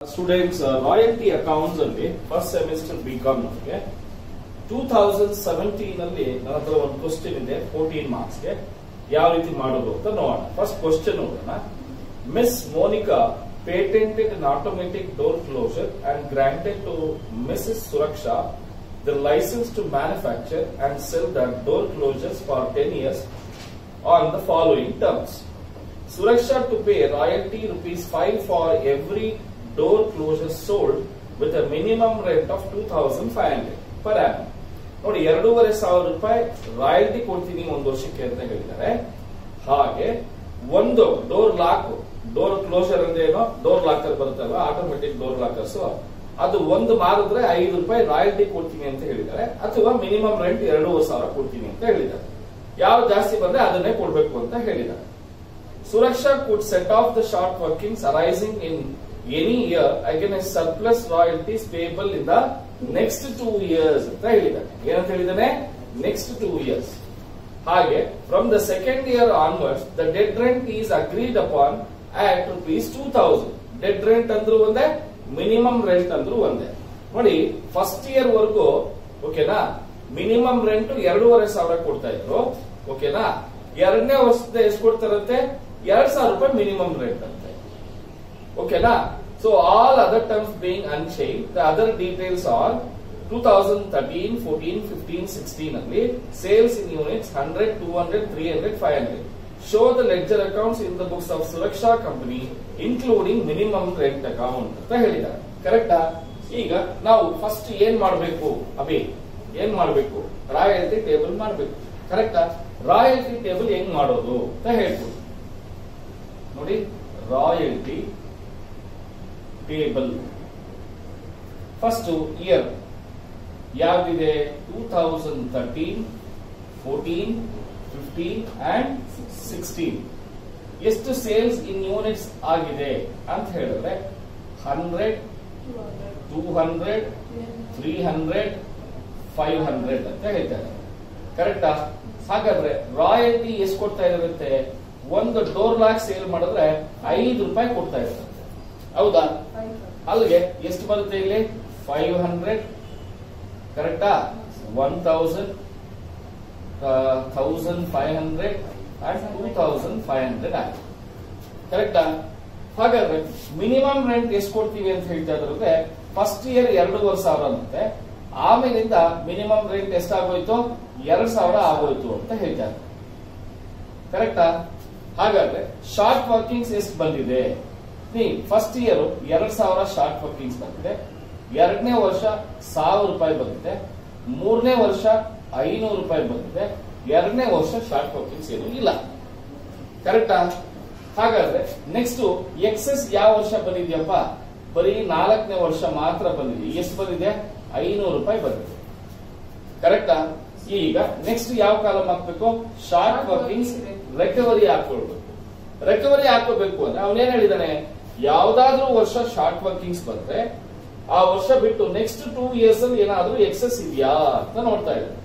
Students royalty accounts ಅಲ್ಲಿ first semester B com ನಮಗೆ two thousand seventeen ಅಲ್ಲಿ ನನ್ನ ಹತ್ರ ಒಂದು ಕ್ವಶನ್ ಇದೆ ಫೋರ್ಟೀನ್ ಮಾರ್ಕ್ಸ್ ಗೆ ಯಾವ ರೀತಿ ಮಾಡೋದು ಅಂತ ನೋಡೋಣ ಫಸ್ಟ್ ಕ್ವಶನ್ ನೋಡೋಣ miss Monica patented an automatic door closure and granted to Mrs. Suraksha the license to manufacture and sell the door closures for 10 years on the following terms. Suraksha to pay royalty rupees 5 for every door closure sold with a minimum rent of 2500 per annum. ನೋಡಿ ಎರಡೂವರೆ ಸಾವಿರ ರೂಪಾಯಿ royalty ಕೊಡ್ತೀನಿ ಒಂದು ವರ್ಷಕ್ಕೆ ಅಂತ ಹೇಳಿದ್ದಾರೆ ಹಾಗೆ ಒಂದು ಡೋರ್ ಲಾಕ್ ಡೋರ್ ಕ್ಲೋಸರ್ ಅಂದ್ರೆ ಏನೋ ಡೋರ್ ಲಾಕರ್ ಬರುತ್ತಲ್ಲ ಆಟೋಮೆಟಿಕ್ ಡೋರ್ ಲಾಕರ್ಸ್ ಅದು ಒಂದು ಮಾರಿದ್ರೆ ಐದು ರೂಪಾಯಿ ರಾಯಲ್ಟಿ ಕೊಡ್ತೀನಿ ಅಂತ ಹೇಳಿದ್ದಾರೆ ಅಥವಾ ಮಿನಿಮಮ್ ರೆಂಟ್ ಎರಡೂವರೆ ಸಾವಿರ ಕೊಡ್ತೀನಿ ಅಂತ ಹೇಳಿದ್ದಾರೆ ಯಾವ ಜಾಸ್ತಿ ಬಂದ್ರೆ ಅದನ್ನೇ ಕೊಡ್ಬೇಕು ಅಂತ ಹೇಳಿದ್ದಾರೆ Suraksha could set off the short workings arising in any year against surplus royalties payable in the next two years ಅಂತ ಹೇಳಿದ್ದಾನೆ ಏನಂತ ಹೇಳಿದ್ದಾನೆ ನೆಕ್ಸ್ಟ್ ಟೂ ಇಯರ್ಸ್ ಹಾಗೆ from the second year onwards the dead rent is agreed upon at rupees two thousand dead rent ಅಂದ್ರೂ ಒಂದೇ minimum rent ಅಂದ್ರೂ ಒಂದೇ ನೋಡಿ ಫಸ್ಟ್ ಇಯರ್ ವರ್ಗೂ ಓಕೆನಾ ಮಿನಿಮಮ್ ರೆಂಟ್ ಎರಡೂವರೆ ಸಾವಿರ ಕೊಡ್ತಾ ಇದ್ರು ಓಕೆನಾ ಎರಡನೇ ವರ್ಷದ ಎಷ್ಟು ಕೊಡ್ತಾರಂತೆ ಎರಡ್ ಸಾವಿರ ರೂಪಾಯಿ ಮಿನಿಮಮ್ ರೆಂಟ್ ಅಂತೆ ಓಕೆನಾ so all other terms being unchanged the other details are two thousand thirteen fourteen fifteen sixteen ಅಲ್ಲಿ sales in units hundred two hundred three hundred five hundred show the ledger accounts in the books of Suraksha company including minimum rent account ಅಂತ ಹೇಳಿದ್ದಾರೆ ಕರೆಕ್ಟಾ ಈಗ ನಾವು first ಏನ್ ಮಾಡಬೇಕು ಅಭಿ ಏನ್ ಮಾಡಬೇಕು ರಾಯಲ್ಟಿ ಟೇಬಲ್ ಮಾಡಬೇಕು ಕರೆಕ್ಟಾ ರಾಯಲ್ಟಿ ಟೇಬಲ್ ಹೆಂಗ್ ಮಾಡೋದು ಅಂತ ಹೇಳ್ಬೋದು ನೋಡಿ ರಾಯಲ್ಟಿ ಟೇಬಲ್ ಫಸ್ಟ್ ಇಯರ್ ಯಾವ್ದಿದೆ two thousand thirteen fourteen fifteen and sixteen ಎಷ್ಟು ಸೇಲ್ಸ್ ಇನ್ ಯೂನಿಟ್ಸ್ ಆಗಿದೆ ಅಂತ ಹೇಳಿದ್ರೆ hundred two hundred three hundred five hundred ಅಂತ ಹೇಳ್ತಾರೆ ಕರೆಕ್ಟಾ ಹಾಗಾದ್ರೆ ರಾಯಲ್ಟಿ ಎಷ್ಟು ಕೊಡ್ತಾ ಇರುತ್ತೆ ಒಂದು ಡೋರ್ ಲಾಕ್ ಸೇಲ್ ಮಾಡಿದ್ರೆ ಐದು ರೂಪಾಯಿ ಕೊಡ್ತಾ ಇರುತ್ತೆ ಹೌದಾ ಅಲ್ಲಿಗೆ ಎಷ್ಟು ಬರುತ್ತೆ ಇಲ್ಲಿ ಫೈವ್ ಹಂಡ್ರೆಡ್ ಕರೆಕ್ಟಾ one thousand thousand five hundred and two thousand five hundred ಆಗಿದೆ ಕರೆಕ್ಟಾ ಹಾಗಾದ್ರೆ ಮಿನಿಮಮ್ ರೆಂಟ್ ಎಷ್ಟು ಕೊಡ್ತೀವಿ ಅಂತ ಹೇಳ್ತಾ ಇದ್ರೆ ಫಸ್ಟ್ ಇಯರ್ ಎರಡೂವರೆ ಸಾವಿರ ಅಂತೆ ಆಮೇಲಿಂದ ಮಿನಿಮಮ್ ರೆಂಟ್ ಎಷ್ಟಾಗೋಯ್ತು ಎರಡ್ ಸಾವಿರ ಆಗೋಯ್ತು ಅಂತ ಹೇಳ್ತಾರೆ ಕರೆಕ್ಟಾ ಹಾಗಾದ್ರೆ ಶಾರ್ಟ್ ವರ್ಕಿಂಗ್ಸ್ ಎಷ್ಟು ಬಂದಿದೆ ಫಸ್ಟ್ ಇಯರ್ ಎರಡ್ ಸಾವಿರ ಶಾರ್ಟ್ ವರ್ಕಿಂಗ್ಸ್ ಬಂದಿದೆ ಎರಡನೇ ವರ್ಷ ಸಾವಿರ ರೂಪಾಯಿ ಬಂದಿದೆ ಮೂರನೇ ವರ್ಷ ಐನೂರು ರೂಪಾಯಿ ಬಂದಿದೆ ಎರಡನೇ ವರ್ಷ ಶಾರ್ಟ್ ವರ್ಕಿಂಗ್ಸ್ ಏನು ಇಲ್ಲ ಕರೆಕ್ಟಾ ಹಾಗಾದ್ರೆ ನೆಕ್ಸ್ಟ್ ಎಕ್ಸೆಸ್ ಯಾವ ವರ್ಷ ಬಂದಿದ್ಯಪ್ಪ ಬರೀ ನಾಲ್ಕನೇ ವರ್ಷ ಮಾತ್ರ ಬಂದಿದೆ ಎಷ್ಟು ಬಂದಿದೆ ಐನೂರು ರೂಪಾಯಿ ಬಂದಿದೆ ಕರೆಕ್ಟಾ ಈಗ ನೆಕ್ಸ್ಟ್ ಯಾವ ಕಾಲಮ್ ಹಾಕ್ಬೇಕು ಶಾರ್ಟ್ ವರ್ಕಿಂಗ್ಸ್ ರಿಕವರಿ ಹಾಕೊಳ್ಬೇಕು ರಿಕವರಿ ಹಾಕೋಬೇಕು ಅಂದ್ರೆ ಅವನೇನ್ ಹೇಳಿದಾನೆ ಯಾವ್ದಾದ್ರೂ ವರ್ಷ ಶಾರ್ಟ್ ವರ್ಕಿಂಗ್ಸ್ ಬಂದ್ರೆ ಆ ವರ್ಷ ಬಿಟ್ಟು ನೆಕ್ಸ್ಟ್ ಟೂ ಇಯರ್ಸ್ ಅಲ್ಲಿ ಏನಾದ್ರೂ ಎಕ್ಸೆಸ್ ಇದೆಯಾ ಅಂತ ನೋಡ್ತಾ ಇದ್ದಾರೆ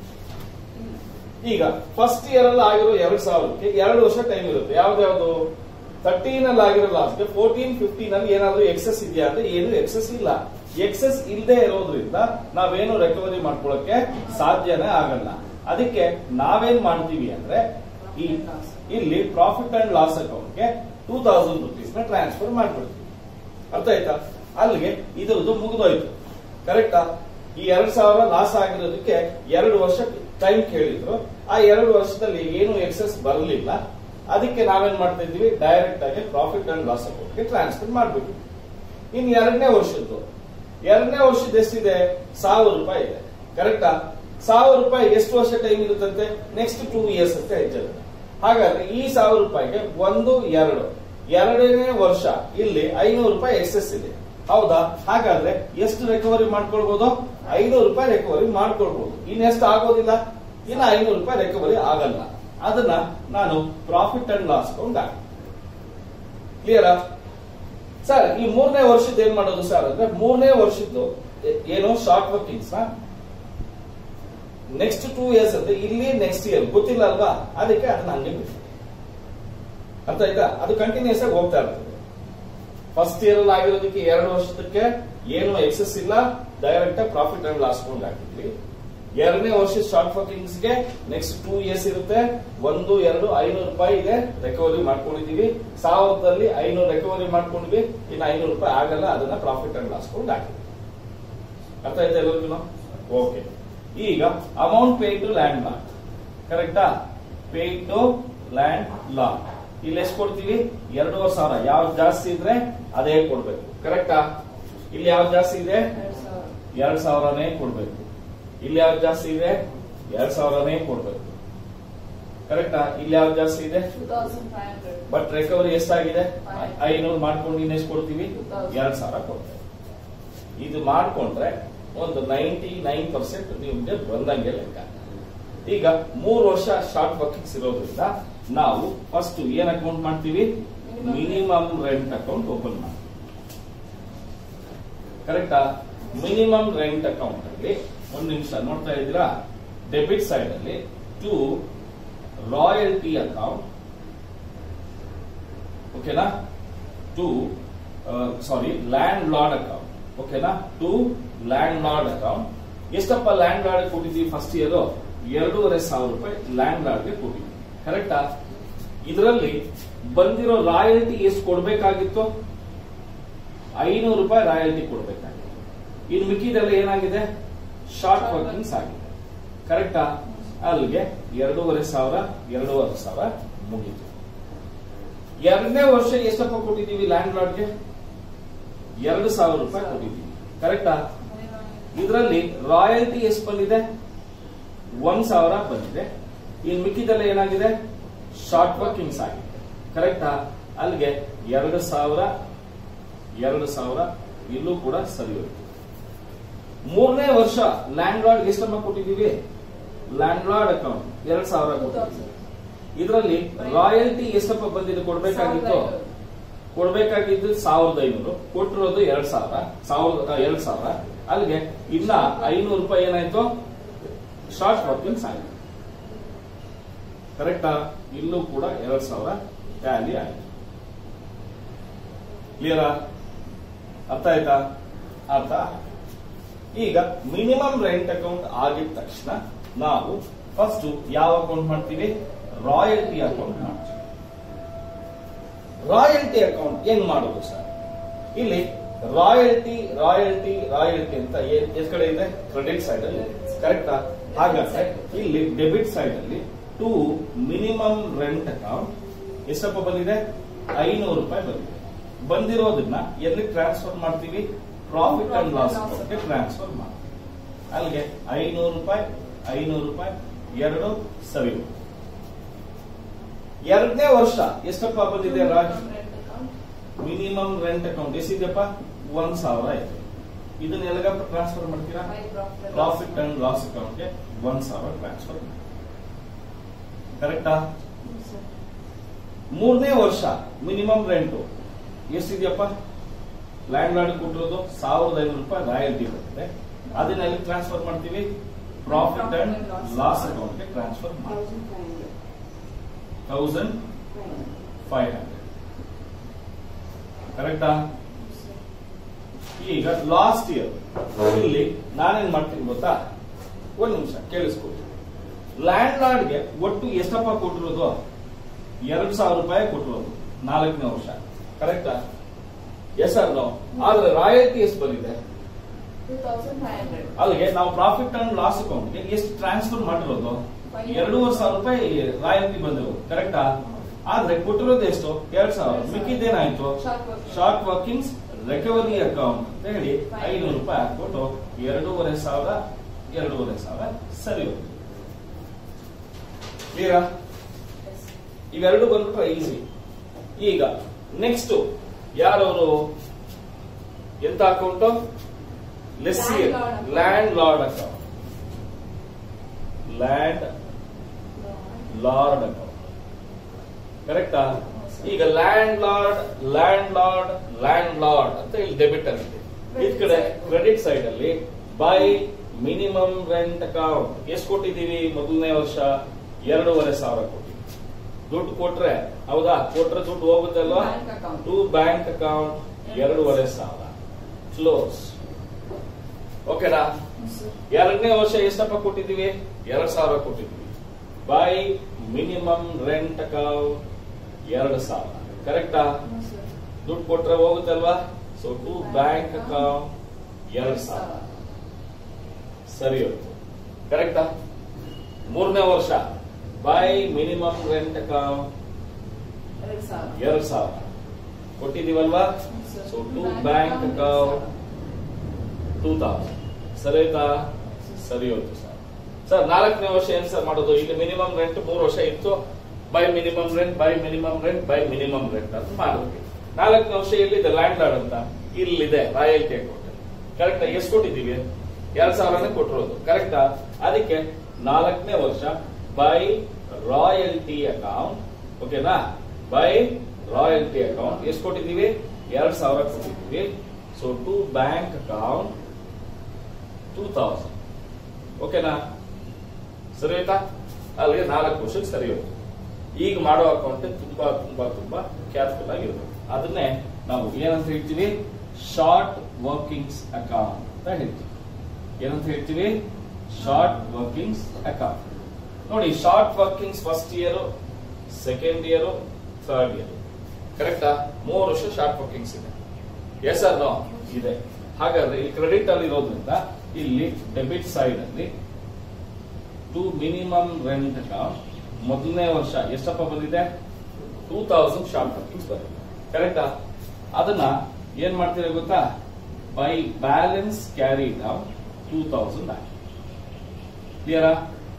ಈಗ ಫಸ್ಟ್ ಇಯರ್ ಅಲ್ಲಿ ಆಗಿರೋ ಎರಡ್ ಸಾವಿರಕ್ಕೆ ಎರಡು ವರ್ಷ ಟೈಮ್ ಇರುತ್ತೆ ಯಾವ್ದ್ಯಾವ್ದು ತರ್ಟೀನ್ ಅಲ್ಲಿ ಆಗಿರೋ ಲಾಸ್ಟ್ ಫೋರ್ಟೀನ್ ಫಿಫ್ಟೀನ್ ಅಲ್ಲಿ ಏನಾದ್ರೂ ಎಕ್ಸೆಸ್ ಇದೆಯಾ ಅಂದ್ರೆ ಏನು ಎಕ್ಸೆಸ್ ಇಲ್ಲ ಎಕ್ಸೆಸ್ ಇಲ್ಲದೆ ಇರೋದ್ರಿಂದ ನಾವೇನು ರಿಕವರಿ ಮಾಡ್ಕೊಳ್ಳಕ್ಕೆ ಸಾಧ್ಯನೇ ಆಗಲ್ಲ ಅದಕ್ಕೆ ನಾವೇನ್ ಮಾಡ್ತೀವಿ ಅಂದ್ರೆ ಈ ಇಲ್ಲಿ ಪ್ರಾಫಿಟ್ ಅಂಡ್ ಲಾಸ್ ಅಕೌಂಟ್ಗೆ ಟೂ ತೌಸಂಡ್ ರುಪೀಸ್ ನ ಟ್ರಾನ್ಸ್ಫರ್ ಮಾಡ್ಬಿಡ್ತೀವಿ ಅರ್ಥ ಆಯ್ತಾ ಅಲ್ಲಿಗೆ ಇದ್ರದ್ದು ಮುಗಿದೋಯ್ತು ಕರೆಕ್ಟಾ ಈ ಎರಡ್ ಸಾವಿರ ಲಾಸ್ ಆಗಿರೋದಕ್ಕೆ ಎರಡು ವರ್ಷ ಟೈಮ್ ಕೇಳಿದ್ರು ಆ ಎರಡು ವರ್ಷದಲ್ಲಿ ಏನು ಎಕ್ಸೆಸ್ ಬರಲಿಲ್ಲ ಅದಕ್ಕೆ ನಾವೇನ್ ಮಾಡ್ತಾ ಇದ್ವಿ ಡೈರೆಕ್ಟ್ ಆಗಿ ಪ್ರಾಫಿಟ್ ಅಂಡ್ ಲಾಸ್ ಅಕೌಂಟ್ಗೆ ಟ್ರಾನ್ಸ್ಫರ್ ಮಾಡ್ಬೇಕು ಇನ್ ಎರಡನೇ ವರ್ಷದ್ದು ಎರಡನೇ ವರ್ಷದ ಎಷ್ಟಿದೆ ಸಾವಿರ ರೂಪಾಯಿ ಇದೆ ಕರೆಕ್ಟಾ ಸಾವಿರ ರೂಪಾಯಿ ಎಷ್ಟು ವರ್ಷ ಟೈಮ್ ಇರುತ್ತಂತೆ ನೆಕ್ಸ್ಟ್ ಟೂ ಇಯರ್ಸ್ ಅಂತ ಹೇಳ್ತಾರೆ ಹಾಗಾದ್ರೆ ಈ ಸಾವಿರ ರೂಪಾಯಿಗೆ ಒಂದು ಎರಡು ಎರಡನೇ ವರ್ಷ ಇಲ್ಲಿ ಐನೂರು ರೂಪಾಯಿ ಎಕ್ಸೆಸ್ ಇದೆ ಹೌದಾ ಹಾಗಾದ್ರೆ ಎಷ್ಟು ರಿಕವರಿ ಮಾಡ್ಕೊಳ್ಬಹುದು ಐನೂರು ರೂಪಾಯಿ ರಿಕವರಿ ಮಾಡ್ಕೊಳ್ಬಹುದು ಇನ್ನೆಷ್ಟು ಆಗೋದಿಲ್ಲ ಇನ್ನು ಐನೂರು ರೂಪಾಯಿ ರಿಕವರಿ ಆಗಲ್ಲ ಅದನ್ನ ನಾನು ಪ್ರಾಫಿಟ್ ಅಂಡ್ ಲಾಸ್ ಅಕೌಂಟ್ ಕ್ಲಿಯರಾ ಸರ್ ಈ ಮೂರನೇ ವರ್ಷದ ಏನ್ ಮಾಡೋದು ಸರ್ ಅಂದ್ರೆ ಮೂರನೇ ವರ್ಷದ್ದು ಏನು short workings next two years ಅಂದ್ರೆ ಇಲ್ಲಿ ನೆಕ್ಸ್ಟ್ ಇಯರ್ ಗೊತ್ತಿಲ್ಲ ಅಲ್ವಾ ಅದಕ್ಕೆ ಅದನ್ನ ಹಂಗೆ ಬಿಟ್ಟು ಅರ್ಥ ಆಯ್ತಾ ಅದು ಕಂಟಿನ್ಯೂಸ್ ಆಗಿ ಹೋಗ್ತಾ ಇರ್ತದೆ ಫಸ್ಟ್ ಇಯರ್ ಅಲ್ಲಿ ಆಗಿರೋದಕ್ಕೆ ಎರಡು ವರ್ಷಕ್ಕೆ ಏನು ಎಕ್ಸೆಸ್ ಇಲ್ಲ direct profit and loss account ಹಾಕಿದ್ವಿ ಎರಡನೇ ವರ್ಷ ಶಾರ್ಟ್ ವರ್ಕಿಂಗ್ಸ್ ಗೆ ನೆಕ್ಸ್ಟ್ ಟೂ ಇಯರ್ಸ್ ಇರುತ್ತೆ ಒಂದು ಎರಡು ಐನೂರು ರೂಪಾಯಿ ಇದೆ ರಿಕವರಿ ಮಾಡ್ಕೊಂಡಿದೀವಿ ಸಾವಿರದಲ್ಲಿ ಐನೂರು ರಿಕವರಿ ಮಾಡ್ಕೊಂಡ್ವಿ ಇನ್ನು ಐನೂರು ರೂಪಾಯಿ ಆಗಲ್ಲ ಅದನ್ನ ಪ್ರಾಫಿಟ್ ಅಂಡ್ ಲಾಸ್ ಅಕೌಂಟ್ ಹಾಕಿದ್ವಿ ಅರ್ಥ ಆಯ್ತಾ ಎಲ್ಲರಿಗೂ ಓಕೆ ಈಗ amount pay to landlord ಕರೆಕ್ಟಾ ಪೇ ಟು ಲ್ಯಾಂಡ್ ಲಾಟ್ ಇಲ್ಲಿ ಎಷ್ಟು ಕೊಡ್ತೀವಿ ಎರಡೂವರೆ ಸಾವಿರ ಯಾವ್ದು ಜಾಸ್ತಿ ಇದ್ರೆ ಅದೇ ಕೊಡ್ಬೇಕು ಕರೆಕ್ಟಾ ಇಲ್ಲಿ ಯಾವ್ದು ಜಾಸ್ತಿ ಇದೆ ಎರಡ್ ಸಾವಿರನೇ ಕೊಡ್ಬೇಕು ಇಲ್ಲಿ ಯಾವ್ದು ಜಾಸ್ತಿ ಇದೆ ಎರಡ್ ಸಾವಿರನೇ ಕೊಡ್ಬೇಕು ಕರೆಕ್ಟಾ ಇಲ್ಲಿ ಯಾವ್ದು ಜಾಸ್ತಿ ಇದೆ ಬಟ್ ರಿಕವರಿ ಎಷ್ಟಾಗಿದೆ ಐನೂರು ಮಾಡ್ಕೊಂಡು ಇನ್ನು ಎಷ್ಟು ಕೊಡ್ತೀವಿ ಎರಡ್ ಸಾವಿರ ಕೊಡ್ತೇವೆ ಇದು ಮಾಡ್ಕೊಂಡ್ರೆ ಒಂದು ನೈಂಟಿ ನೈನ್ ಪರ್ಸೆಂಟ್ ನಿಮ್ಗೆ ಬಂದಂಗೆ ಲೆಕ್ಕ ಈಗ ಮೂರು ವರ್ಷ ಶಾರ್ಟ್ ವರ್ಕಿಂಗ್ಸ್ ಇರೋದ್ರಿಂದ ನಾವು ಫಸ್ಟ್ ಏನ್ ಅಕೌಂಟ್ ಮಾಡ್ತೀವಿ ಮಿನಿಮಮ್ ರೆಂಟ್ ಅಕೌಂಟ್ ಓಪನ್ ಮಾಡ್ತೀವಿ ಕರೆಕ್ಟಾ ಮಿನಿಮಮ್ ರೆಂಟ್ ಅಕೌಂಟ್ ಅಲ್ಲಿ ಒಂದು ನಿಮಿಷ ನೋಡ್ತಾ ಇದ್ದೀರಾ ಡೆಬಿಟ್ ಸೈಡ್ ಅಲ್ಲಿ ಟು ರಾಯಲ್ಟಿ ಅಕೌಂಟ್ ಓಕೆನಾ to sorry landlord account ಓಕೆನಾ ಟು ಲ್ಯಾಂಡ್ ಲಾರ್ಡ್ ಅಕೌಂಟ್ ಎಷ್ಟಪ್ಪ ಲ್ಯಾಂಡ್ ಲಾರ್ಡ್ ಕೊಟ್ಟಿದ್ದೀವಿ ಫಸ್ಟ್ ಇಯರ್ ಎರಡೂವರೆ ಸಾವಿರ ರೂಪಾಯಿ ಲ್ಯಾಂಡ್ ಲಾರ್ಡ್ಗೆ ಕೊಟ್ಟಿದ್ದೀವಿ ಕರೆಕ್ಟಾ ಇದರಲ್ಲಿ ಬಂದಿರೋ ರಾಯಲ್ಟಿ ಎಷ್ಟು ಕೊಡ್ಬೇಕಾಗಿತ್ತು ಐನೂರು ರೂಪಾಯಿ ರಾಯಲ್ಟಿ ಕೊಡ್ಬೇಕಾಗಿತ್ತು ಇನ್ನು ಮಿಕ್ಕಿದೆಲ್ಲ ಏನಾಗಿದೆ ಶಾರ್ಟ್ ವರ್ಕಿಂಗ್ಸ್ ಆಗಿದೆ ಕರೆಕ್ಟಾ ಅಲ್ಲಿಗೆ ಎರಡೂವರೆ ಸಾವಿರ ಎರಡೂವರೆ ಸಾವಿರ ಮುಗೀತು ಎರಡನೇ ವರ್ಷ ಎಷ್ಟಪ್ಪ ಕೊಟ್ಟಿದ್ದೀವಿ ಲ್ಯಾಂಡ್ ಲಾರ್ಡ್ಗೆ ಎರಡು ಸಾವಿರ ರೂಪಾಯಿ ಕೊಟ್ಟಿದ್ದೀವಿ ಕರೆಕ್ಟಾ ಇದರಲ್ಲಿ ರಾಯಲ್ಟಿ ಎಷ್ಟು ಬಂದಿದೆ ಒಂದ್ ಸಾವಿರ ಬಂದಿದೆ ಇನ್ನು ಮಿಕ್ಕಿದೆಲ್ಲ ಏನಾಗಿದೆ ಶಾರ್ಟ್ ವರ್ಕಿಂಗ್ಸ್ ಆಗಿದೆ ಕರೆಕ್ಟಾ ಅಲ್ಲಿಗೆ ಎರಡು ಸಾವಿರ ಎರಡು ಸಾವಿರ ಇಲ್ಲೂ ಕೂಡ ಸರಿ ಹೋಯ್ತು ಮೂರನೇ ವರ್ಷ ಲ್ಯಾಂಡ್ ಲಾರ್ಡ್ ಎಷ್ಟಮ್ಮ ಕೊಟ್ಟಿದ್ದೀವಿ ಲ್ಯಾಂಡ್ ಲಾರ್ಡ್ ಅಕೌಂಟ್ ಎರಡ್ ಸಾವಿರ ಕೊಟ್ಟಿದ್ದೀವಿ ಇದರಲ್ಲಿ ರಾಯಲ್ಟಿ ಎಷ್ಟಪ್ಪ ಬಂದಿದೆ ಕೊಡ್ಬೇಕಾಗಿತ್ತು ಕೊಡ್ಬೇಕಾಗಿದ್ದು ಸಾವಿರದ ಐನೂರು ಕೊಟ್ಟಿರೋದು ಎರಡ್ ಸಾವಿರ ಸಾವಿರದ ಎರಡ್ ಸಾವಿರ ಅಲ್ಲಿಗೆ ಇನ್ನ ಐನೂರು ರೂಪಾಯಿ ಏನಾಯ್ತು ಶಾರ್ಟ್ ವರ್ಕಿಂಗ್ಸ್ ಆಗಿದೆ ಕರೆಕ್ಟಾ ಇಲ್ಲೂ ಕೂಡ ಎರಡ್ ಸಾವಿರ ಟ್ಯಾಲಿ ಆಗಿದೆ ಕ್ಲಿಯರಾ ಅರ್ಥ ಆಯ್ತಾ ಅರ್ಥ ಆಯ್ತು. ಈಗ ಮಿನಿಮಮ್ ರೆಂಟ್ ಅಕೌಂಟ್ ಆಗಿದ ತಕ್ಷಣ ನಾವು ಫಸ್ಟ್ ಯಾವ ಅಕೌಂಟ್ ಮಾಡ್ತೀವಿ ರಾಯಲ್ಟಿ ಅಕೌಂಟ್ ಮಾಡ್ತೀವಿ ರಾಯಲ್ಟಿ ಅಕೌಂಟ್ ಹೆಂಗ್ ಮಾಡೋದು ಸರ್ ಇಲ್ಲಿ ರಾಯಲ್ಟಿ ರಾಯಲ್ಟಿ ರಾಯಲ್ಟಿ ಅಂತ ಏನ್- ಎಷ್ಟ್ ಕಡೆ ಇದೆ ಕ್ರೆಡಿಟ್ ಸೈಡ್ ಅಲ್ಲಿ ಕರೆಕ್ಟಾ ಹಾಗಾದ್ರೆ ಇಲ್ಲಿ ಡೆಬಿಟ್ ಸೈಡ್ ಅಲ್ಲಿ ಟು ಮಿನಿಮಮ್ ರೆಂಟ್ ಅಕೌಂಟ್ ಎಷ್ಟಪ್ಪ ಬಂದಿದೆ ಐನೂರು ರೂಪಾಯಿ ಬಂದಿದೆ ಬಂದಿರೋದನ್ನ ಎಲ್ಲಿ ಟ್ರಾನ್ಸ್ಫರ್ ಮಾಡ್ತೀವಿ ಪ್ರಾಫಿಟ್ ಅಂಡ್ ಲಾಸ್ ಅಕೌಂಟ್ಗೆ ಟ್ರಾನ್ಸ್ಫರ್ ಮಾಡ್ತೀವಿ ಅಲ್ಲಿಗೆ ಐನೂರು ರೂಪಾಯಿ ಐನೂರು ರೂಪಾಯಿ ಎರಡು ಸರಿ ಎರಡನೇ ವರ್ಷ ಎಷ್ಟಪ್ಪ ಬಂದಿದೆ ರಾಜ್ ಮಿನಿಮಮ್ ರೆಂಟ್ ಅಕೌಂಟ್ ಎಷ್ಟಿದೆಯಪ್ಪ ಒಂದ್ ಸಾವಿರ ಆಯ್ತು ಇದನ್ನ ಎಲ್ಲಿಗಪ್ಪ ಟ್ರಾನ್ಸ್ಫರ್ ಮಾಡ್ತೀರಾ ಪ್ರಾಫಿಟ್ ಅಂಡ್ ಲಾಸ್ ಅಕೌಂಟ್ಗೆ ಒಂದ್ ಸಾವಿರ ಟ್ರಾನ್ಸ್ಫರ್ ಮಾಡಿ ಕರೆಕ್ಟಾ ಮೂರನೇ ವರ್ಷ ಮಿನಿಮಮ್ ರೆಂಟು ಎಷ್ಟಿದೆಯಪ್ಪ ಲ್ಯಾಂಡ್ ಲಾರ್ಡ್ ಕೊಟ್ಟಿರೋದು ಸಾವಿರದ ಐನೂರು ರೂಪಾಯಿ ರಾಯಲ್ಟಿ ಬರ್ತದೆ ಅದನ್ನ ಎಲ್ಲಿ ಟ್ರಾನ್ಸ್ಫರ್ ಮಾಡ್ತೀವಿ ಪ್ರಾಫಿಟ್ ಅಂಡ್ ಲಾಸ್ ಅಕೌಂಟ್ಗೆ ಟ್ರಾನ್ಸ್ಫರ್ ಮಾಡಿ ತೌಸಂಡ್ ಫೈವ್ ಹಂಡ್ರೆಡ್ ಕರೆಕ್ಟಾ ಈಗ ಲಾಸ್ಟ್ ಇಯರ್ ಇಲ್ಲಿ ನಾನೇನ್ ಮಾಡ್ತೀನಿ ಗೊತ್ತಾ ಒಂದ್ ನಿಮಿಷ ಕೇಳಿಸ್ಕೊಳ್ಳಿ ಲ್ಯಾಂಡ್ ಲಾರ್ಡ್ಗೆ ಒಟ್ಟು ಎಷ್ಟಪ್ಪ ಕೊಟ್ಟಿರೋದು ಎರಡು ಸಾವಿರ ರೂಪಾಯಿ ಕೊಟ್ಟಿರೋದು ನಾಲ್ಕನೇ ವರ್ಷ ಕರೆಕ್ಟಾ ಎಸ್ ಸರ್ ನಾವು ಆದ್ರೆ ರಾಯಲ್ಟಿ ಎಷ್ಟು ಬಂದಿದೆ ಅಲ್ಲಿಗೆ ನಾವು ಪ್ರಾಫಿಟ್ ಅಂಡ್ ಲಾಸ್ ಅಕೌಂಟ್ಗೆ ಎಷ್ಟು ಟ್ರಾನ್ಸ್ಫರ್ ಮಾಡಿರೋದು ಎರಡೂವರೆ ಸಾವಿರ ರೂಪಾಯಿ ರಾಯಲ್ಟಿ ಬಂದಿರೋದು ಕರೆಕ್ಟಾ ಆದ್ರೆ ಕೊಟ್ಟಿರೋದು ಎಷ್ಟು ಎರಡ್ ಸಾವಿರ ಮಿಕ್ಕಿದ್ದೇನಾಯ್ತು ಶಾರ್ಟ್ ವರ್ಕಿಂಗ್ಸ್ ರಿಕವರಿ ಅಕೌಂಟ್ ಅಂತ ಹೇಳಿ ಐನೂರು ರೂಪಾಯಿ ಹಾಕ್ಬಿಟ್ಟು ಎರಡೂವರೆ ಸಾವಿರ ಎರಡೂವರೆ ಸಾವಿರ ಸರಿ ಹೋಯ್ತು ಕ್ಲಿಯರಾ ಇವೆರಡು ಬಂದ್ಬಿಟ್ರೆ ಈಸಿ ಈಗ ನೆಕ್ಸ್ಟ್ ಯಾರವರು ಎಂತ account lessor landlord account landlord account ಕರೆಕ್ಟಾ ಈಗ landlord landlord landlord ಅಂತ ಇಲ್ಲಿ ಡೆಬಿಟ್ ಆಗಿದೆ ಈ ಕಡೆ ಕ್ರೆಡಿಟ್ ಸೈಡ್ ಅಲ್ಲಿ ಬೈ ಮಿನಿಮಮ್ ರೆಂಟ್ ಅಕೌಂಟ್ ಎಷ್ಟು ಕೊಟ್ಟಿದ್ದೀವಿ ಮೊದಲನೇ ವರ್ಷ ಎರಡೂವರೆ ಸಾವಿರ ಕೊಟ್ಟಿದ್ದೀವಿ ದುಡ್ಡು ಕೊಟ್ರೆ ಹೌದಾ ಕೊಟ್ರೆ ದುಡ್ಡು ಹೋಗುತ್ತಲ್ವಾ Bank account. To bank account ಎರಡೂವರೆ ಸಾವಿರ ಕ್ಲೋಸ್ ಓಕೆನಾ ಎರಡನೇ ವರ್ಷ ಎಷ್ಟಪ್ಪ ಕೊಟ್ಟಿದ್ದೀವಿ ಎರಡ್ ಸಾವಿರ ಕೊಟ್ಟಿದ್ದೀವಿ ಬೈ ಮಿನಿಮಮ್ ರೆಂಟ್ ಅಕೌಂಟ್ ಎರಡು ಸಾವಿರ ಕರೆಕ್ಟಾ ದುಡ್ಡು ಕೊಟ್ರೆ ಹೋಗುತ್ತಲ್ವಾ ಸೊ ಟು ಬ್ಯಾಂಕ್ ಅಕೌಂಟ್ ಎರಡು ಸಾವಿರ ಸರಿ ಹೋಯ್ತು ಕರೆಕ್ಟಾ ಮೂರನೇ ವರ್ಷ ಬೈ ಮಿನಿಮಮ್ ರೆಂಟ್ ಅಕೌಂಟ್ ಎರಡು ಸಾವಿರ ಎರಡು ಸಾವಿರ ಕೊಟ್ಟಿದೀವಲ್ವಾ so to bank account two thousand ಸರಿ ಆಯ್ತಾ ಸರಿ ಹೋಯ್ತು ಸರ್ ಸರ್ ನಾಲ್ಕನೇ ವರ್ಷ ಏನ್ ಸರ್ ಮಾಡೋದು ಈಗ ಮಿನಿಮಮ್ ರೆಂಟ್ ಮೂರು ವರ್ಷ ಇತ್ತು by minimum rent by minimum rent by minimum rent ಅಂತ ಮಾಡಿದ್ವಿ ನಾಲ್ಕನೇ ವರ್ಷ ಎಲ್ಲಿದೆ ಲ್ಯಾಂಡ್ ಲಾರ್ಡ್ ಅಂತ ಇಲ್ಲಿದೆ ರಾಯಲ್ಟಿ ಅಕೌಂಟ್ ಕರೆಕ್ಟಾ ಎಷ್ಟು ಕೊಟ್ಟಿದ್ದೀವಿ ಎರಡ್ ಸಾವಿರನೇ ಕೊಟ್ಟಿರೋದು ಕರೆಕ್ಟಾ ಅದಕ್ಕೆ ನಾಲ್ಕನೇ ವರ್ಷ ಬೈ ರಾಯಲ್ಟಿ ಅಕೌಂಟ್ ಓಕೆನಾ ಬೈ ರಾಯಲ್ಟಿ ಅಕೌಂಟ್ ಎಷ್ಟು ಕೊಟ್ಟಿದ್ದೀವಿ ಎರಡ್ ಸಾವಿರ ಕೊಟ್ಟಿದ್ದೀವಿ so to bank account two thousand ಓಕೆನಾ ಸರಿ ಆಯ್ತಾ ಅಲ್ಲಿಗೆ ನಾಲ್ಕು ವರ್ಷಕ್ಕೆ ಸರಿ ಹೋಯ್ತು ಈಗ ಮಾಡೋ ಅಕೌಂಟ್ ತುಂಬಾ ತುಂಬಾ ತುಂಬಾ ಕೇರ್ಫುಲ್ ಆಗಿರ್ಬೇಕು ಅದನ್ನೇ ನಾವು ಏನಂತ ಹೇಳ್ತೀವಿ ಶಾರ್ಟ್ ವರ್ಕಿಂಗ್ಸ್ ಅಕೌಂಟ್ ಅಂತ ಹೇಳ್ತೀವಿ ಏನಂತ ಹೇಳ್ತೀವಿ ಶಾರ್ಟ್ ವರ್ಕಿಂಗ್ಸ್ ಅಕೌಂಟ್ ನೋಡಿ short workings first year second year third year ಕರೆಕ್ಟಾ ಮೂರು ವರ್ಷ ಶಾರ್ಟ್ ವರ್ಕಿಂಗ್ಸ್ ಇದೆ ಎಸ್ ಆರ್ ನೋ ಇದೆ ಹಾಗಾದ್ರೆ ಇಲ್ಲಿ ಕ್ರೆಡಿಟ್ ಅಲ್ಲಿ ಇರೋದ್ರಿಂದ ಇಲ್ಲಿ ಡೆಬಿಟ್ ಸೈಡ್ ಅಲ್ಲಿ ಟು ಮಿನಿಮಮ್ ರೆಂಟ್ ಅಕೌಂಟ್ ಮೊದಲನೇ ವರ್ಷ ಎಷ್ಟಪ್ಪ ಬಂದಿದೆ ಟೂ ತೌಸಂಡ್ ಶಾರ್ಟ್ ವರ್ಕಿಂಗ್ಸ್ ಬಂದಿದೆ ಕರೆಕ್ಟಾ ಅದನ್ನ ಏನ್ ಮಾಡ್ತೀರಾ ಗೊತ್ತಾ by balance carry down two thousand ಆಗಿ ಕ್ಲಿಯರಾ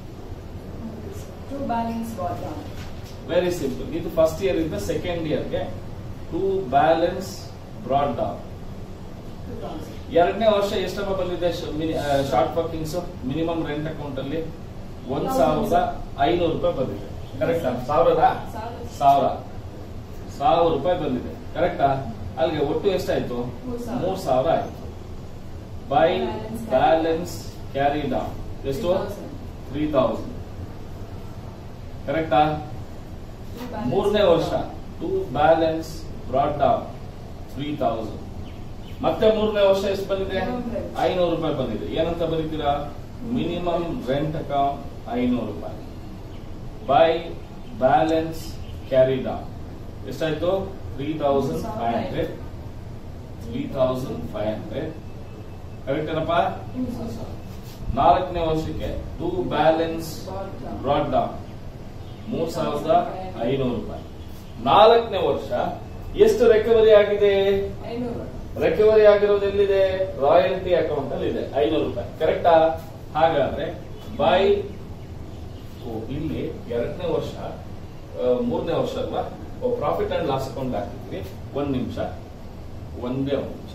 to balance brought down very simple ಇದು ಫಸ್ಟ್ ಇಯರ್ ಇಂದ ಸೆಕೆಂಡ್ ಇಯರ್ಗೆ to balance brought down two thousand ಎರಡನೇ ವರ್ಷ ಎಷ್ಟಪ್ಪ ಬಂದಿದೆ short workings minimum rent account ಅಲ್ಲಿ ಒಂದ್ ಸಾವಿರದ ಐನೂರು ರೂಪಾಯಿ ಬಂದಿದೆ ಕರೆಕ್ಟಾ ಸಾವಿರದ ಸಾವಿರ ಸಾವಿರ ಸಾವಿರ ರೂಪಾಯಿ ಬಂದಿದೆ ಕರೆಕ್ಟಾ ಅಲ್ಲಿಗೆ ಒಟ್ಟು ಎಷ್ಟಾಯ್ತು ಮೂರ್ ಸಾವಿರ. ಮೂರ್ ಸಾವಿರ ಆಯ್ತು by Balance carry balance carry down ಎಷ್ಟು 3,000. ತ್ರೀ ತೌಸಂಡ್ ಕರೆಕ್ಟಾ ಟು ಬ್ಯಾಲೆನ್ಸ್ ಮೂರನೇ ವರ್ಷ to balance brought down three thousand ಮತ್ತೆ ಮೂರನೇ ವರ್ಷ ಎಷ್ಟು ಬಂದಿದೆ Minimum rent. ಐನೂರು ರೂಪಾಯಿ ಬಂದಿದೆ ಏನಂತ ಬರೀತೀರಾ ಮಿನಿಮಮ್ ರೆಂಟ್ ಅಕೌಂಟ್ ಐನೂರು ರೂಪಾಯಿ ಬೈ ಬ್ಯಾಲೆನ್ಸ್ ಕ್ಯಾರಿ ಡೌನ್ ಎಷ್ಟಾಯ್ತು three thousand five hundred three thousand five hundred correct ಏನಪ್ಪ ನಾಲ್ಕನೇ ವರ್ಷಕ್ಕೆ ಟು ಬ್ಯಾಲೆನ್ಸ್ ಬ್ರಾಡ್ ಡೌನ್ ಮೂರ್ ಸಾವಿರದ ಐನೂರು ರೂಪಾಯಿ ನಾಲ್ಕನೇ ವರ್ಷ ಎಷ್ಟು ರಿಕವರಿ ಆಗಿದೆ ಐನೂರು ರಿಕವರಿ ಆಗಿರೋದು ಎಲ್ಲಿದೆ ರಾಯಲ್ಟಿ ಅಕೌಂಟ್ ಅಲ್ಲಿ ಇದೆ ಐನೂರು ರೂಪಾಯಿ ಕರೆಕ್ಟಾ ಹಾಗಾದ್ರೆ ಬೈ ಇಲ್ಲಿ ಎರಡನೇ ವರ್ಷ ಆ, ಮೂರನೇ ವರ್ಷ ಅಲ್ವಾ ಪ್ರಾಫಿಟ್ ಅಂಡ್ ಲಾಸ್ ಅಕೌಂಟ್ ಹಾಕಿದ್ವಿ ಒಂದ್ ನಿಮಿಷ ಒಂದೇ ಒಂದ್ ನಿಮಿಷ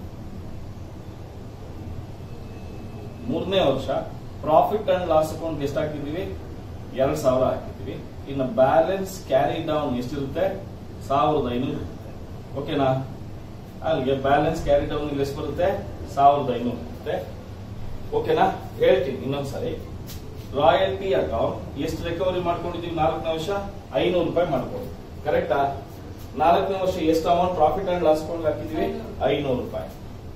ಮೂರನೇ ವರ್ಷ ಪ್ರಾಫಿಟ್ ಅಂಡ್ ಲಾಸ್ ಅಕೌಂಟ್ ಎಷ್ಟು ಹಾಕಿದೀವಿ ಎರಡ್ ಸಾವಿರ ಹಾಕಿದೀವಿ ಇನ್ನು ಬ್ಯಾಲೆನ್ಸ್ ಕ್ಯಾರಿ ಡೌನ್ ಎಷ್ಟಿರುತ್ತೆ ಸಾವಿರದ ಐನೂರು ಇರುತ್ತೆ ಓಕೆನಾ ಅಲ್ಲಿಗೆ ಬ್ಯಾಲೆನ್ಸ್ ಕ್ಯಾರಿ ಡೌನ್ ಇಲ್ಲಿ ಎಷ್ಟು ಬರುತ್ತೆ ಸಾವಿರದ ಐನೂರು ಇರುತ್ತೆ ಓಕೆನಾ ಹೇಳ್ತೀನಿ ಇನ್ನೊಂದ್ಸರಿ ರಾಯಲ್ಟಿ ಅಕೌಂಟ್ ಎಷ್ಟು ರಿಕವರಿ ಮಾಡ್ಕೊಂಡಿದೀವಿ ನಾಲ್ಕನೇ ವರ್ಷ ಐನೂರು ರೂಪಾಯಿ ಮಾಡ್ಕೊಂಡು ಕರೆಕ್ಟಾ ನಾಲ್ಕನೇ ವರ್ಷ ಎಷ್ಟು amount profit and loss account ಹಾಕಿದೀವಿ ಐನೂರು ರೂಪಾಯಿ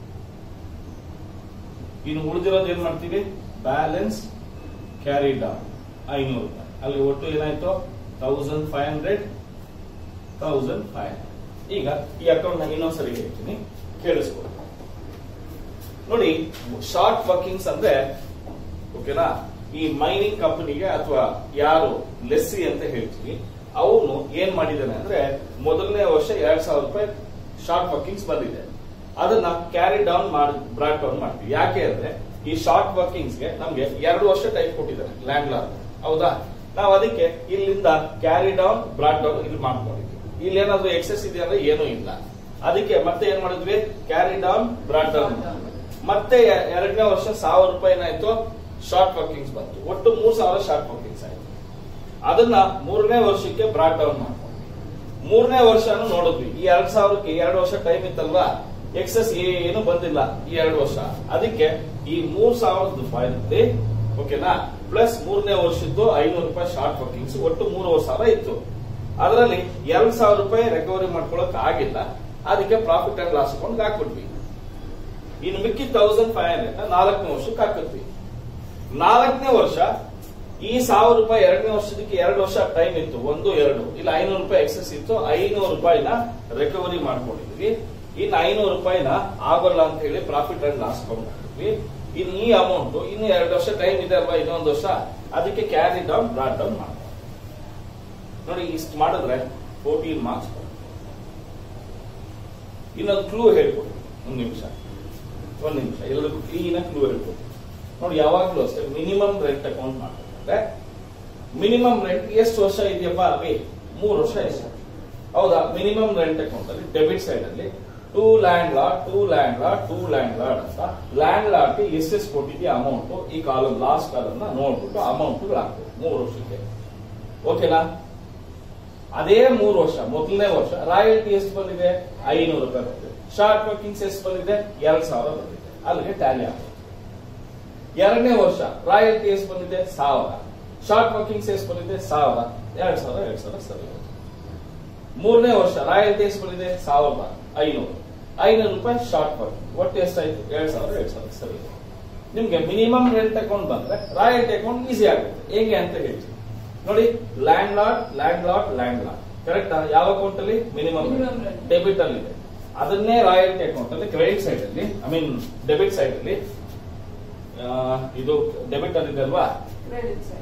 ಇನ್ನು ಉಳಿದಿರೋದು ಏನ್ ಮಾಡ್ತೀವಿ ಬ್ಯಾಲೆನ್ಸ್ ಕ್ಯಾರಿ ಡೌನ್ ಐನೂರು ರೂಪಾಯಿ ಅಲ್ಲಿ ಒಟ್ಟು ಏನಾಯ್ತು thousand five hundred thousand five hundred ಈಗ ಈ ಅಕೌಂಟ್ ನ ಇನ್ನೊಂದ್ಸರಿ ಹೇಳ್ತೀನಿ ಕೇಳಿಸ್ಕೊಳ್ಳಿ ನೋಡಿ ಶಾರ್ಟ್ ವರ್ಕಿಂಗ್ಸ್ ಅಂದ್ರೆ ಓಕೆನಾ ಈ ಮೈನಿಂಗ್ ಕಂಪನಿಗೆ ಅಥವಾ ಯಾರು ಲೆಸ್ಸಿ ಅಂತ ಹೇಳ್ತೀವಿ ಅವನು ಏನ್ ಮಾಡಿದಾನೆ ಅಂದ್ರೆ ಮೊದಲನೇ ವರ್ಷ ಎರಡ್ ಸಾವಿರ ರೂಪಾಯಿ ಶಾರ್ಟ್ ವರ್ಕಿಂಗ್ಸ್ ಬಂದಿದೆ ಅದನ್ನ ಕ್ಯಾರಿ ಡೌನ್ ಮಾಡಿ ಬ್ರಾಡ್ ಡೌನ್ ಮಾಡ್ತೀವಿ ಯಾಕೆ ಅಂದ್ರೆ ಈ ಶಾರ್ಟ್ ವರ್ಕಿಂಗ್ಸ್ ಗೆ ನಮ್ಗೆ ಎರಡು ವರ್ಷ ಟೈಮ್ ಕೊಟ್ಟಿದ್ದಾರೆ ಲ್ಯಾಂಡ್ ಲಾರ್ಡ್ ಹೌದಾ ನಾವು ಅದಕ್ಕೆ ಇಲ್ಲಿಂದ ಕ್ಯಾರಿ ಡೌನ್ ಬ್ರಾಡ್ ಡೌನ್ ಇಲ್ಲಿ ಮಾಡ್ಕೊಂಡಿದ್ವಿ ಇಲ್ಲಿ ಏನಾದ್ರು ಎಕ್ಸೆಸ್ ಇದೆ ಅಂದ್ರೆ ಏನೂ ಇಲ್ಲ ಅದಕ್ಕೆ ಮತ್ತೆ ಏನ್ ಮಾಡಿದ್ವಿ ಕ್ಯಾರಿ ಡೌನ್ ಬ್ರಾಡ್ ಡೌನ್ ಮತ್ತೆ ಎ- ಎರಡನೇ ವರ್ಷ ಸಾವಿರ ರೂಪಾಯಿ ಏನಾಯ್ತು ಶಾರ್ಟ್ ವರ್ಕಿಂಗ್ಸ್ ಬಂತು ಒಟ್ಟು ಮೂರ್ ಸಾವಿರ ಶಾರ್ಟ್ ವರ್ಕಿಂಗ್ಸ್ ಆಯ್ತು ಅದನ್ನ ಮೂರನೇ ವರ್ಷಕ್ಕೆ ಬ್ರಾಡ್ ಡೌನ್ ಮಾಡ್ಕೊಂಡ್ವಿ ಮೂರನೇ ವರ್ಷನೂ ನೋಡಿದ್ವಿ ಈ ಎರಡ್ ಸಾವಿರಕ್ಕೆ ಎರಡು ವರ್ಷ ಟೈಮ್ ಇತ್ತಲ್ವಾ ಎಕ್ಸಸ್ ಏನು ಬಂದಿಲ್ಲ ಈ ಎರಡು ವರ್ಷ ಅದಕ್ಕೆ ಈ ಮೂರ್ ಸಾವಿರದ ರೂಪಾಯಿ ಓಕೆನಾ ಪ್ಲಸ್ ಮೂರನೇ ವರ್ಷದ್ದು ಐನೂರು ರೂಪಾಯಿ ಶಾರ್ಟ್ ವರ್ಕಿಂಗ್ಸ್ ಒಟ್ಟು ಮೂರುವರೆ ಸಾವಿರ ಇತ್ತು ಅದರಲ್ಲಿ ಎರಡ್ ಸಾವಿರ ರೂಪಾಯಿ ರಿಕವರಿ ಮಾಡ್ಕೊಳಕ್ ಆಗಿಲ್ಲ ಅದಕ್ಕೆ ಪ್ರಾಫಿಟ್ ಅಂಡ್ ಲಾಸ್ ಅಕೌಂಟ್ ಹಾಕ್ಬಿಟ್ವಿ ಇನ್ನು ಮಿಕ್ಕಿ ತೌಸಂಡ್ ಫೈವ್ ಹಂಡ್ರೆಡ್ ನಾಲ್ಕನೇ ವರ್ಷಕ್ಕೆ ಹಾಕಿದ್ವಿ ನಾಲ್ಕನೇ ವರ್ಷ ಈ ಸಾವಿರ ರೂಪಾಯಿ ಎರಡನೇ ವರ್ಷದಕ್ಕೆ ಎರಡು ವರ್ಷ ಟೈಮ್ ಇತ್ತು ಒಂದು ಎರಡು ಇಲ್ಲ ಐನೂರು ರೂಪಾಯಿ ಎಕ್ಸೆಸ್ ಇತ್ತು ಐನೂರು ರೂಪಾಯಿನ ರಿಕವರಿ ಮಾಡ್ಕೊಂಡಿದ್ವಿ ಇನ್ನು ಐನೂರು ರೂಪಾಯಿನ ಆಗೋಲ್ಲ ಅಂತ ಹೇಳಿ ಪ್ರಾಫಿಟ್ ಅಂಡ್ ಲಾಸ್ ಅಕೌಂಟ್ ಹಾಕಿದ್ವಿ ಇನ್ನು ಈ ಅಮೌಂಟ್ ಇನ್ನು ಎರಡು ವರ್ಷ ಟೈಮ್ ಇದೆ ಅಲ್ವಾ ಇನ್ನೊಂದು ವರ್ಷ ಅದಕ್ಕೆ ಕ್ಯಾರಿ ಡೌನ್ ಬ್ರಾಡ್ ಡೌನ್ ಮಾಡ್ತಾರೆ ನೋಡಿ ಇಷ್ಟು ಮಾಡಿದ್ರೆ ಫೋರ್ಟೀನ್ ಮಾರ್ಕ್ಸ್ ಇನ್ನೊಂದು ಕ್ಲೂ ಹೇಳ್ಕೊಡಿ ಒಂದು ನಿಮಿಷ ಒಂದು ನಿಮಿಷ ಎಲ್ಲರಿಗೂ ಕ್ಲೀನ್ ಕ್ಲೂ ಹೇಳ್ಕೊಡಿ ನೋಡಿ ಯಾವಾಗ್ಲೂ ಅಷ್ಟೇ ಮಿನಿಮಮ್ ರೆಂಟ್ ಅಕೌಂಟ್ ಮಾಡ್ಬೇಕಾದ್ರೆ ಮಿನಿಮಮ್ ರೆಂಟ್ ಎಷ್ಟು ವರ್ಷ ಇದೆಯಪ್ಪ ಅವಿ ಮೂರು ವರ್ಷ ಎಷ್ಟು ಹೌದಾ ಮಿನಿಮಮ್ ರೆಂಟ್ ಅಕೌಂಟ್ ಅಲ್ಲಿ ಡೆಬಿಟ್ ಸೈಡ್ ಅಲ್ಲಿ to landlord to landlord to landlord ಅಂತ ಲ್ಯಾಂಡ್ ಲಾಟ್ ಎಷ್ಟೆಷ್ಟು ಕೊಟ್ಟಿದೆಯಾ ಅಮೌಂಟ್ ಈ ಕಾಲಮ್ ಲಾಸ್ಟ್ ಕಾಲಮ್ ನೋಡ್ಬಿಟ್ಟು ಅಮೌಂಟ್ ಹಾಕ್ಬೇಕು ಮೂರು ವರ್ಷಕ್ಕೆ ಓಕೆನಾ ಅದೇ ಮೂರು ವರ್ಷ ಮೊದಲನೇ ವರ್ಷ ರಾಯಲ್ಟಿ ಎಷ್ಟು ಬಂದಿದೆ ಐನೂರು ರೂಪಾಯಿ ಬಂದಿದೆ ಶಾರ್ಟ್ ವರ್ಕಿಂಗ್ಸ್ ಎಷ್ಟು ಬಂದಿದೆ ಎರಡ್ ಸಾವಿರ ಬಂದಿದೆ ಅಲ್ಲಿಗೆ ಟ್ಯಾಲಿ ಆಗುತ್ತೆ ಎರಡನೇ ವರ್ಷ ರಾಯಲ್ಟಿ ಎಷ್ಟು ಬಂದಿದೆ ಸಾವಿರ ಶಾರ್ಟ್ ವರ್ಕಿಂಗ್ಸ್ ಎಷ್ಟು ಬಂದಿದೆ ಸಾವಿರ ಎರಡ್ ಸಾವಿರ ಎರಡ್ ಸಾವಿರ ಸರಿ ಹೋಯ್ತು. ಮೂರನೇ ವರ್ಷ ರಾಯಲ್ಟಿ ಎಷ್ಟು ಬಂದಿದೆ ಸಾವಿರದ ಐನೂರು ಐನೂರು ರೂಪಾಯಿ ಶಾರ್ಟ್ ವರ್ಕಿಂಗ್ ಒಟ್ಟು ಎಷ್ಟಾಯ್ತು ಎರಡ್ ಸಾವಿರ ಎರಡ್ ಸಾವಿರ ಸರಿ ಹೋಯ್ತು. ನಿಮ್ಗೆ ಮಿನಿಮಮ್ ರೆಂಟ್ ಅಕೌಂಟ್ ಬಂದ್ರೆ ರಾಯಲ್ಟಿ ಅಕೌಂಟ್ ಈಸಿ ಆಗುತ್ತೆ ಹೇಗೆ ಅಂತ ಹೇಳ್ತೀನಿ ನೋಡಿ landlord landlord landlord correct ಯಾವ ಅಕೌಂಟ್ ಅಲ್ಲಿ ಮಿನಿಮಮ್ Minimum rent. ಡೆಬಿಟ್ ಅಲ್ಲಿ ಇದೆ ಅದನ್ನೇ ರಾಯಲ್ಟಿ ಅಕೌಂಟ್ ಅಲ್ಲಿ ಕ್ರೆಡಿಟ್ ಸೈಡ್ ಅಲ್ಲಿ ಐ ಮೀನ್ ಡೆಬಿಟ್ ಸೈಡ್ ಅಲ್ಲಿ ಆ, ಇದು ಡೆಬಿಟ್ ಅಲ್ಲಿ ಇದೆ ಅಲ್ವಾ ಕ್ರೆಡಿಟ್ ಸೈಡ್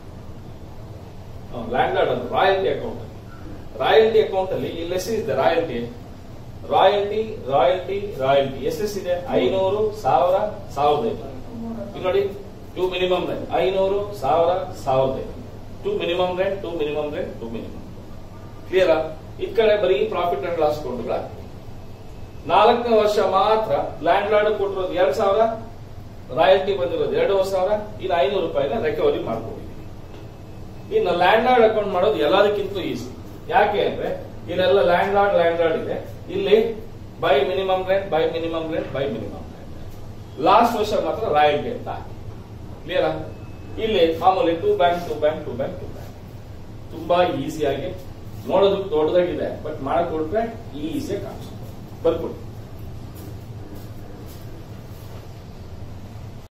ಲ್ಯಾಂಡ್ ಲಾರ್ಡ್ ಅದು ರಾಯಲ್ಟಿ ಅಕೌಂಟ್ ರಾಯಲ್ಟಿ ಅಕೌಂಟ್ ಅಲ್ಲಿ ಇಲ್ಲಿ ಎಷ್ಟಿದೆ ರಾಯಲ್ಟಿ ರಾಯಲ್ಟಿ ರಾಯಲ್ಟಿ ರಾಯಲ್ಟಿ ಎಷ್ಟೆಷ್ಟಿದೆ ಐನೂರು ಸಾವಿರ ಸಾವಿರದ ಐನೂರು ಇಲ್ಲಿ ನೋಡಿ ಟು ಮಿನಿಮಮ್ ರೆಂಟ್ ಐನೂರು ಸಾವಿರ ಸಾವಿರದ ಐನೂರು to minimum rent to minimum rent to minimum ಕ್ಲಿಯರಾ ಈ ಕಡೆ ಬರೀ ಪ್ರಾಫಿಟ್ ಅಂಡ್ ಲಾಸ್ ಅಕೌಂಟ್ಗಳಾಗ್ತವೆ ನಾಲ್ಕನೇ ವರ್ಷ ಮಾತ್ರ ಲ್ಯಾಂಡ್ ಲಾರ್ಡ್ ಕೊಟ್ಟಿರೋದು ಎರಡ್ ಸಾವಿರ ರಾಯಲ್ಟಿ ಬಂದಿರೋದು ಎರಡೂವರೆ ಸಾವಿರ ಇನ್ನು ಐನೂರು ರೂಪಾಯಿನ ರಿಕವರಿ ಮಾಡ್ಕೊಂಡಿದ್ದೀವಿ ಇನ್ನು ಲ್ಯಾಂಡ್ ಲಾರ್ಡ್ ಅಕೌಂಟ್ ಮಾಡೋದು ಎಲ್ಲದಕ್ಕಿಂತ ಈಸಿ ಯಾಕೆ ಅಂದ್ರೆ ಇಲ್ಲೆಲ್ಲ ಲ್ಯಾಂಡ್ ಲಾರ್ಡ್ ಲ್ಯಾಂಡ್ ಲಾರ್ಡ್ ಇದೆ ಇಲ್ಲಿ by minimum rent by minimum rent by minimum rent last ವರ್ಷ ಮಾತ್ರ ರಾಯಲ್ಟಿ ಅಂತ ಕ್ಲಿಯರಾ ಇಲ್ಲಿ ಮಾಮೂಲಿ to bank to bank to bank to bank ತುಂಬಾ ಈಸಿಯಾಗಿ ನೋಡೋದಕ್ಕೆ ದೊಡ್ಡದಾಗಿದೆ ಬಟ್ ಮಾಡಕ್ ಕೊಟ್ರೆ ಈಸಿಯಾಗಿ ಕಾಣಿಸುತ್ತೆ ಬರ್ಕೊಡಿ